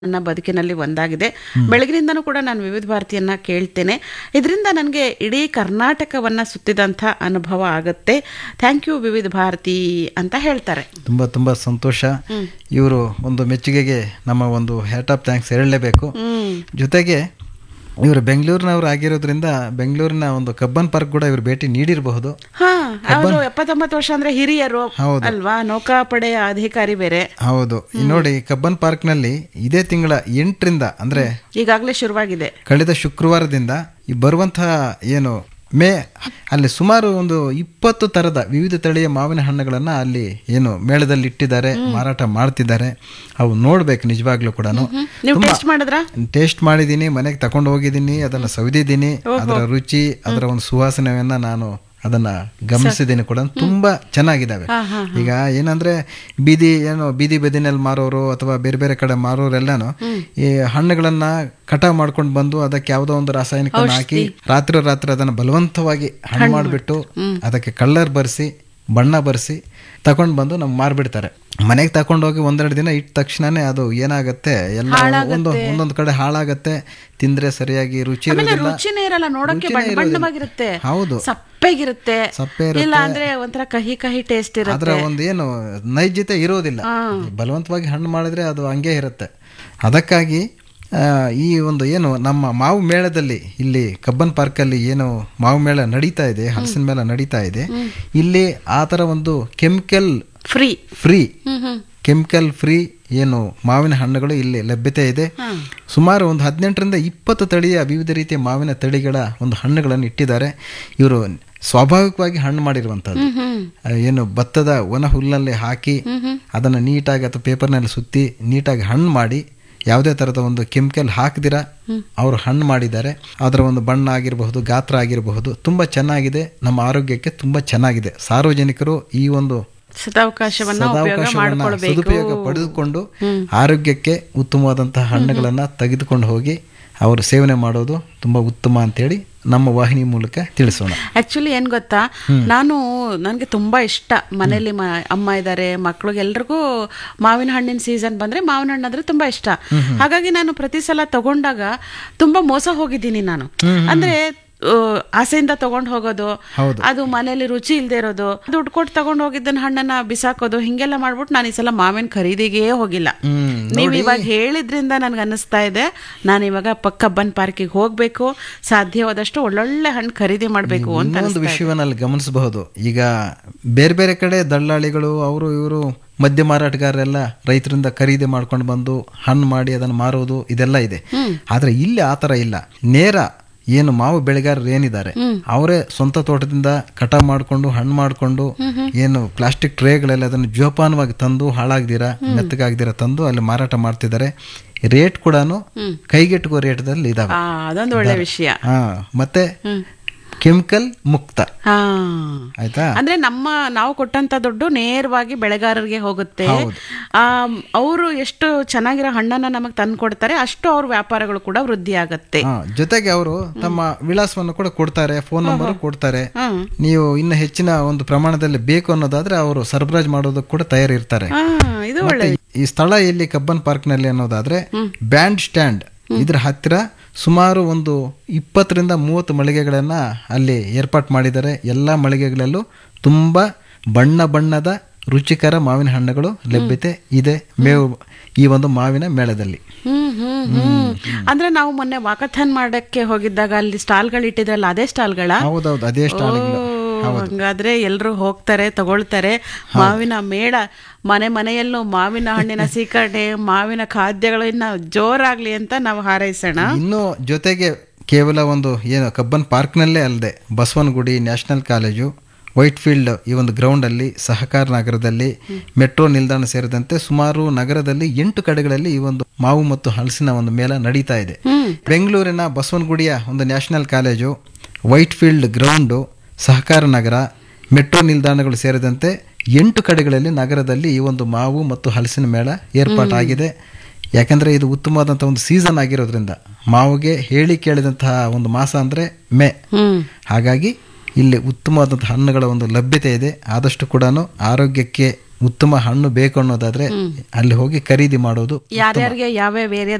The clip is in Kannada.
ನನ್ನ ಬದುಕಿನಲ್ಲಿ ಒಂದಾಗಿದೆ ಬೆಳಗಿನಿಂದನೂ ಕೂಡ ನಾನು ವಿವಿಧ ಭಾರತಿಯನ್ನ ಕೇಳ್ತೇನೆ ಇದರಿಂದ ನನಗೆ ಇಡೀ ಕರ್ನಾಟಕವನ್ನ ಸುತ್ತಿದಂಥ ಅನುಭವ ಆಗುತ್ತೆ ಥ್ಯಾಂಕ್ ಯು ವಿವಿಧ ಭಾರತಿ ಅಂತ ಹೇಳ್ತಾರೆ ತುಂಬ ತುಂಬ ಸಂತೋಷ ಇವರು ಒಂದು ಮೆಚ್ಚುಗೆಗೆ ನಮ್ಮ ಒಂದು ಹ್ಯಾಟ್ ಆಫ್ ಥ್ಯಾಂಕ್ಸ್ ಹೇಳಲೇಬೇಕು ಹ್ಮ್ ಜೊತೆಗೆ ಇವರು ಬೆಂಗಳೂರಿನವ್ರು ಆಗಿರೋದ್ರಿಂದ ಬೆಂಗಳೂರಿನ ಒಂದು ಕಬ್ಬನ್ ಪಾರ್ಕ್ ಕೂಡ ಇವರು ಭೇಟಿ ನೀಡಿರಬಹುದು ಹಾ ಅವರು ಎಪ್ಪತ್ತೊಂಬತ್ತು ವರ್ಷ ಅಂದ್ರೆ ಹಿರಿಯರು ಹೌದು. ಅಲ್ವಾ ನೌಕಾಪಡೆಯ ಅಧಿಕಾರಿ ಬೇರೆ ಹೌದು ಈ ನೋಡಿ ಕಬ್ಬನ್ ಪಾರ್ಕ್ನಲ್ಲಿ ಇದೇ ತಿಂಗಳ ಎಂಟರಿಂದ ಅಂದ್ರೆ ಈಗಾಗಲೇ ಶುರುವಾಗಿದೆ ಕಳೆದ ಶುಕ್ರವಾರದಿಂದ ಈ ಬರುವಂತಹ ಏನು ಮೇ ಅಲ್ಲಿ ಸುಮಾರು ಒಂದು ಇಪ್ಪತ್ತು ತರದ ವಿವಿಧ ತಳಿಯ ಮಾವಿನ ಹಣ್ಣುಗಳನ್ನ ಅಲ್ಲಿ ಏನು ಮೇಳದಲ್ಲಿ ಇಟ್ಟಿದ್ದಾರೆ ಮಾರಾಟ ಮಾಡ್ತಿದ್ದಾರೆ ಅವು ನೋಡ್ಬೇಕು ನಿಜವಾಗ್ಲೂ ಕೂಡ ನೀವು ಟೇಸ್ಟ್ ಮಾಡಿದ್ರ ಟೇಸ್ಟ್ ಮಾಡಿದ್ದೀನಿ ಮನೆಗೆ ತಕೊಂಡು ಹೋಗಿದ್ದೀನಿ ಅದನ್ನ ಸವಿದಿದ್ದೀನಿ ಅದರ ರುಚಿ ಅದರ ಒಂದು ಸುವಾಸನೆಯನ್ನ ನಾನು ಅದನ್ನ ಗಮನಿಸಿದ್ದೀನಿ ಕೂಡ ತುಂಬಾ ಚೆನ್ನಾಗಿದ್ದಾವೆ ಈಗ ಏನಂದ್ರೆ ಬೀದಿ ಏನು ಬೀದಿ ಬದಿನಲ್ಲಿ ಮಾರೋರು ಅಥವಾ ಬೇರೆ ಬೇರೆ ಕಡೆ ಮಾರೋರೆಲ್ಲಾನು ಈ ಹಣ್ಣುಗಳನ್ನ ಕಟಾವ್ ಮಾಡ್ಕೊಂಡು ಬಂದು ಅದಕ್ಕೆ ಯಾವುದೋ ಒಂದು ರಾಸಾಯನಿಕ ಹಾಕಿ ರಾತ್ರಿ ರಾತ್ರಿ ಅದನ್ನ ಬಲವಂತವಾಗಿ ಹಣ್ಣು ಮಾಡಿಬಿಟ್ಟು ಅದಕ್ಕೆ ಕಲ್ಲರ್ ಬರ್ಸಿ ಬಣ್ಣ ಬರ್ಸಿ ತಗೊಂಡ್ ಬಂದು ನಮ್ಗೆ ಮಾರ್ಬಿಡ್ತಾರೆ ಮನೆಗೆ ತಗೊಂಡೋಗಿ ಒಂದೆರಡು ದಿನ ಇಟ್ಟ ತಕ್ಷಣನೇ ಅದು ಏನಾಗತ್ತೆ ಎಲ್ಲ ಒಂದು ಒಂದೊಂದು ಕಡೆ ಹಾಳಾಗತ್ತೆ ತಿಂದ್ರೆ ಸರಿಯಾಗಿ ರುಚಿ ಆಮೇಲೆ ಇರೋದಿಲ್ಲ ರುಚಿನೇ ಇರಲ್ಲ ನೋಡಕ್ಕೆ ರುಚಿನೇ ಬಣ್ಣ ಇರೋದಿಲ್ಲ. ಬಣ್ಣವಾಗಿರುತ್ತೆ ಹೌದು ಸಪ್ಪೆಗಿರುತ್ತೆ ಸಪ್ಪೆ ಇಲ್ಲ ಅಂದ್ರೆ ಒಂಥರ ಕಹಿ ಕಹಿ ಟೇಸ್ಟ್ ಇರುತ್ತೆ ಅದರ ಒಂದು ಏನು ನೈಜತೆ ಇರೋದಿಲ್ಲ ಬಲವಂತವಾಗಿ ಹಣ್ಣು ಮಾಡಿದ್ರೆ ಅದು ಹಂಗೆ ಇರುತ್ತೆ ಅದಕ್ಕಾಗಿ ಆ, ಈ ಒಂದು ಏನು ನಮ್ಮ ಮಾವು ಮೇಳದಲ್ಲಿ ಇಲ್ಲಿ ಕಬ್ಬನ್ ಪಾರ್ಕಲ್ಲಿ ಏನು ಮಾವು ಮೇಳ ನಡೀತಾ ಇದೆ ಹಲಸಿನ ಮೇಳ ನಡೀತಾ ಇದೆ ಇಲ್ಲಿ ಆ ಥರ ಒಂದು chemical free free hmm hmm chemical free ಏನು ಮಾವಿನ ಹಣ್ಣುಗಳು ಇಲ್ಲಿ ಲಭ್ಯತೆ ಇದೆ ಸುಮಾರು ಒಂದು ಹದಿನೆಂಟರಿಂದ ಇಪ್ಪತ್ತು ತಳಿಯ ವಿವಿಧ ರೀತಿಯ ಮಾವಿನ ತಳಿಗಳ ಒಂದು ಹಣ್ಣುಗಳನ್ನು ಇಟ್ಟಿದ್ದಾರೆ ಇವರು ಸ್ವಾಭಾವಿಕವಾಗಿ ಹಣ್ಣು ಮಾಡಿರುವಂಥದ್ದು ಆ, ಏನು ಭತ್ತದ ಒಣ ಹುಲ್ಲಲ್ಲಿ ಹಾಕಿ ಅದನ್ನು ನೀಟಾಗಿ ಅಥವಾ ಪೇಪರ್ನಲ್ಲಿ ಸುತ್ತಿ ನೀಟಾಗಿ ಹಣ್ಣು ಮಾಡಿ ಯಾವುದೇ ಥರದ ಒಂದು ಕೆಮಿಕಲ್ ಹಾಕದಿರ ಅವರು ಹಣ್ಣು ಮಾಡಿದ್ದಾರೆ ಅದರ ಒಂದು ಬಣ್ಣ ಆಗಿರಬಹುದು ಗಾತ್ರ ಆಗಿರಬಹುದು ತುಂಬ ಚೆನ್ನಾಗಿದೆ ನಮ್ಮ ಆರೋಗ್ಯಕ್ಕೆ ತುಂಬ ಚೆನ್ನಾಗಿದೆ ಸಾರ್ವಜನಿಕರು ಈ ಒಂದು ಸದಾವಕಾಶವನ್ನ ಉಪಯೋಗ ಸದಾವಕಾಶವನ್ನ ಮಾಡ್ಕೊಳ್ಬೇಕು ಸದುಪಯೋಗ ಪಡೆದುಕೊಂಡು ಆರೋಗ್ಯಕ್ಕೆ ಉತ್ತಮವಾದಂತಹ ಹಣ್ಣುಗಳನ್ನ ತೆಗೆದುಕೊಂಡು ಹೋಗಿ ಅವರು ಸೇವನೆ ಮಾಡೋದು ತುಂಬಾ ಉತ್ತಮ ಅಂತೇಳಿ ನಮ್ಮ ವಾಹಿನಿ ಮೂಲಕ ತಿಳಿಸೋಣ ಆಕ್ಚುಲಿ ಏನ್ ಗೊತ್ತಾ ನಾನು ನನಗೆ ತುಂಬಾ ಇಷ್ಟ ಮನೇಲಿ ಮ ಅಮ್ಮ ಇದ್ದಾರೆ ಮಕ್ಳಿಗೆ ಎಲ್ರಿಗೂ ಮಾವಿನ ಹಣ್ಣಿನ ಸೀಸನ್ ಬಂದ್ರೆ ಮಾವಿನ ಹಣ್ಣು ಅಂದ್ರೆ ತುಂಬಾ ಇಷ್ಟ ಹಾಗಾಗಿ ನಾನು ಪ್ರತಿ ಸಲ ತಗೊಂಡಾಗ ತುಂಬಾ ಮೋಸ ಹೋಗಿದ್ದೀನಿ ನಾನು ಅಂದ್ರೆ ಆ, ಆಸೆಯಿಂದ ತಗೊಂಡ್ ಹೋಗೋದು ಹೌದು. ಅದು ಮನೇಲಿ ರುಚಿ ಇಲ್ದೇ ಇರೋದು ದುಡ್ಡು ಕೊಟ್ಟು ತಗೊಂಡ್ ಹೋಗಿದ್ದನ್ನ ಹಣ್ಣನ್ನ ಬಿಸಾಕೋದು ಹಿಂಗೆಲ್ಲ ಮಾಡ್ಬಿಟ್ಟು ನಾನು ಈ ಸಲ ಮಾವಿನ ಖರೀದಿಗೆ ಹೋಗಿಲ್ಲ ಹ್ಮ್ ನೀವು ಇವಾಗ ಹೇಳಿದ್ರಿಂದ ನನ್ಗೆ ಅನ್ನಿಸ್ತಾ ಇದೆ ನಾನು ಇವಾಗ ಕಬ್ಬನ್ ಪಾರ್ಕಿಗೆ ಹೋಗ್ಬೇಕು ಸಾಧ್ಯವಾದಷ್ಟು ಒಳ್ಳೊಳ್ಳೆ ಹಣ್ಣು ಖರೀದಿ ಮಾಡ್ಬೇಕು ಅಂತ ಇನ್ನೊಂದು ವಿಷಯವನ್ನ ಅಲ್ಲಿ ಗಮನಿಸಬಹುದು ಈಗ ಬೇರೆ ಬೇರೆ ಕಡೆ ದಳ್ಳಾಳಿಗಳು ಅವರು ಇವರು ಮದ್ಯ ಮಾರಾಟಗಾರರೆಲ್ಲ ರೈತರಿಂದ ಖರೀದಿ ಮಾಡ್ಕೊಂಡು ಬಂದು ಹಣ್ಣು ಮಾಡಿ ಅದನ್ನು ಮಾರೋದು ಇದೆಲ್ಲ ಇದೆ ಆದ್ರೆ ಇಲ್ಲಿ ಆ ಥರ ಇಲ್ಲ ನೇರ ಏನು ಮಾವು ಬೆಳೆಗಾರರು ಏನಿದ್ದಾರೆ ಅವರೇ ಸ್ವಂತ ತೋಟದಿಂದ ಕಟಾವ್ ಮಾಡಿಕೊಂಡು ಹಣ್ಣು ಮಾಡಿಕೊಂಡು ಏನು ಪ್ಲಾಸ್ಟಿಕ್ ಟ್ರೇಗಳೆಲ್ಲ ಅದನ್ನು ಜೋಪಾನವಾಗಿ ತಂದು ಹಾಳಾಗ್ದಿರ ಮೆತ್ತಗಾಗ್ದಿರ ತಂದು ಅಲ್ಲಿ ಮಾರಾಟ ಮಾಡ್ತಿದ್ದಾರೆ ರೇಟ್ ಕೂಡ ಕೈಗೆಟುಕುವ ರೇಟ್ದಲ್ಲಿ ಇದಾವೆ ಆ, ಅದೊಂದು ಒಳ್ಳೆ ವಿಷಯ ಹಾ ಮತ್ತೆ ಕೆಮಿಕಲ್ ಮುಕ್ತ ಹಾ ಆಯ್ತಾ ಅಂದ್ರೆ ನಮ್ಮ ನಾವು ಕೊಟ್ಟಂತ ದುಡ್ಡು ನೇರವಾಗಿ ಬೆಳೆಗಾರರಿಗೆ ಹೋಗುತ್ತೆ ಅವರು ಎಷ್ಟು ಚೆನ್ನಾಗಿರೋ ಹಣ್ಣನ್ನ ನಮಗೆ ತಂದು ಕೊಡ್ತಾರೆ ಅಷ್ಟು ಅವ್ರ ವ್ಯಾಪಾರಗಳು ಕೂಡ ವೃದ್ಧಿ ಆಗತ್ತೆ ಹಾ, ಜೊತೆಗೆ ಅವರು ತಮ್ಮ ವಿಳಾಸವನ್ನು ಕೂಡ ಕೊಡ್ತಾರೆ ಫೋನ್ ನಂಬರ್ ಕೊಡ್ತಾರೆ ಹ್ಮ್. ನೀವು ಇನ್ನು ಹೆಚ್ಚಿನ ಒಂದು ಪ್ರಮಾಣದಲ್ಲಿ ಬೇಕು ಅನ್ನೋದಾದ್ರೆ ಅವರು ಸರಬರಾಜು ಮಾಡೋದಕ್ಕೆ ಕೂಡ ತಯಾರಿರ್ತಾರೆ ಹಾ ಇದು ಒಳ್ಳೆ ಈ ಸ್ಥಳ ಎಲ್ಲಿ ಕಬ್ಬನ್ ಪಾರ್ಕ್ ನಲ್ಲಿ ಅನ್ನೋದಾದ್ರೆ ಬ್ಯಾಂಡ್ ಸ್ಟ್ಯಾಂಡ್ ಇದ್ರ ಹತ್ತಿರ ಸುಮಾರು ಒಂದು ಇಪ್ಪತ್ತರಿಂದ ಮೂವತ್ತು ಮಳಿಗೆಗಳನ್ನ ಅಲ್ಲಿ ಏರ್ಪಾಟ್ ಮಾಡಿದ್ದಾರೆ ಎಲ್ಲಾ ಮಳಿಗೆಗಳಲ್ಲೂ ತುಂಬಾ ಬಣ್ಣ ಬಣ್ಣದ ರುಚಿಕರ ಮಾವಿನ ಹಣ್ಣುಗಳು ಲಭ್ಯತೆ ಇದೆ ಮೇವು ಈ ಒಂದು ಮಾವಿನ ಮೇಳದಲ್ಲಿ ಹ್ಮ್ ಹ್ಮ್ ಹ್ಮ್ ಅಂದ್ರೆ ನಾವು ಮೊನ್ನೆ ವಾಕಥಾನ್ ಮಾಡಕ್ಕೆ ಹೋಗಿದ್ದಾಗ ಅಲ್ಲಿ ಸ್ಟಾಲ್ಗಳು ಇಟ್ಟಿದ್ರಲ್ಲ ಅದೇ ಸ್ಟಾಲ್ಗಳ ಹೌದೌದು ಅದೇ ಸ್ಟಾಲ್ಗಳು ಹಂಗಾದ್ರೆ ಎಲ್ರು ಹೋಗ್ತಾರೆ ತಗೊಳ್ತಾರೆ ಮಾವಿನ ಮೇಳ ಮನೆ ಮನೆಯಲ್ಲೂ ಮಾವಿನ ಹಣ್ಣಿನ ಸೀಕರಣೆ ಮಾವಿನ ಖಾದ್ಯಗಳು ಇನ್ನ ಜೋರಾಗ್ಲಿ ಅಂತ ನಾವು ಹಾರೈಸೋಣ ಇನ್ನು ಜೊತೆಗೆ ಕೇವಲ ಒಂದು ಏನು ಕಬ್ಬನ್ ಪಾರ್ಕ್ನಲ್ಲೇ ಅಲ್ಲದೆ Basavanagudi national college Whitefield ಈ ಒಂದು ಗ್ರೌಂಡಲ್ಲಿ ಸಹಕಾರ ನಗರದಲ್ಲಿ ಮೆಟ್ರೋ ನಿಲ್ದಾಣ ಸೇರಿದಂತೆ ಸುಮಾರು ನಗರದಲ್ಲಿ ಎಂಟು ಕಡೆಗಳಲ್ಲಿ ಈ ಒಂದು ಮಾವು ಮತ್ತು ಹಲಸಿನ ಒಂದು ಮೇಳ ನಡೀತಾ ಇದೆ ಬೆಂಗಳೂರಿನ ಬಸವನಗುಡಿಯ ಒಂದು national college Whitefield ground Sahakara Nagara metro ನಿಲ್ದಾಣಗಳು ಸೇರಿದಂತೆ ಎಂಟು ಕಡೆಗಳಲ್ಲಿ ನಗರದಲ್ಲಿ ಈ ಒಂದು ಮಾವು ಮತ್ತು ಹಲಸಿನ ಮೇಳ ಏರ್ಪಾಟಾಗಿದೆ ಯಾಕಂದ್ರೆ ಇದು ಉತ್ತಮವಾದಂತಹ ಒಂದು ಸೀಸನ್ ಆಗಿರೋದ್ರಿಂದ ಮಾವಿಗೆ ಹೇಳಿ ಕೇಳಿದಂತಹ ಒಂದು ಮಾಸ ಅಂದ್ರೆ ಮೇ ಹ್ಮ್ ಹಾಗಾಗಿ ಇಲ್ಲಿ ಉತ್ತಮವಾದಂತಹ ಹಣ್ಣುಗಳ ಒಂದು ಲಭ್ಯತೆ ಇದೆ ಆದಷ್ಟು ಕೂಡ ಆರೋಗ್ಯಕ್ಕೆ ಉತ್ತಮ ಹಣ್ಣು ಬೇಕು ಅನ್ನೋದಾದ್ರೆ ಅಲ್ಲಿ ಹೋಗಿ ಖರೀದಿ ಮಾಡೋದು ಯಾರ್ಯಾರಿಗೆ ಯಾವ್ಯಾವ ಏರಿಯಾ